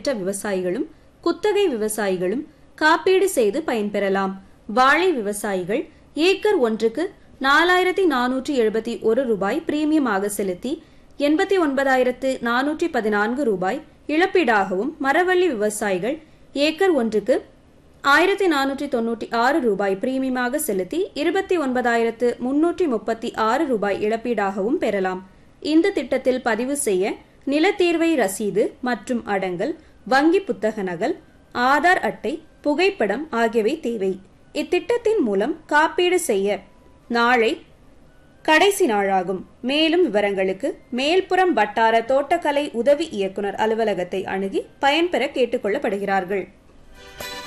பெற்ற விவசாயிகளும் குத்தகை விவசாயிகளும் காப்பீடு செய்து பயன்பெறலாம் வாழை விவசாயிகள் ஏக்கர் ஒன்றுக்கு நாலாயிரத்தி நானூற்றி எழுபத்தி ஒரு ரூபாய் பிரீமியமாக செலுத்தி எண்பத்தி ஒன்பதாயிரத்து நானூற்றி பதினான்கு ரூபாய் இழப்பீடாகவும் மரவள்ளி விவசாயிகள் ஏக்கர் ஒன்றுக்கு ஆயிரத்தி நானூற்றி தொன்னூற்றி ஆறு ரூபாய் பிரீமியமாக செலுத்தி இருபத்தி ஒன்பதாயிரத்து முன்னூற்றி முப்பத்தி ஆறு ரூபாய் இழப்பீடாகவும் பெறலாம் இந்த திட்டத்தில் பதிவு செய்ய நிலத்தீர்வை ரசீது மற்றும் அடங்கல் வங்கி புத்தக நகல் ஆதார் அட்டை புகைப்படம் ஆகியவை தேவை இத்திட்டத்தின் மூலம் காப்பீடு செய்ய நாளை கடைசி நாளாகும் மேலும் விவரங்களுக்கு மேல்புறம் வட்டார தோட்டக்கலை உதவி இயக்குனர் அலுவலகத்தை அணுகி பயன்பெற கேட்டுக்கொள்ளப்படுகிறார்கள்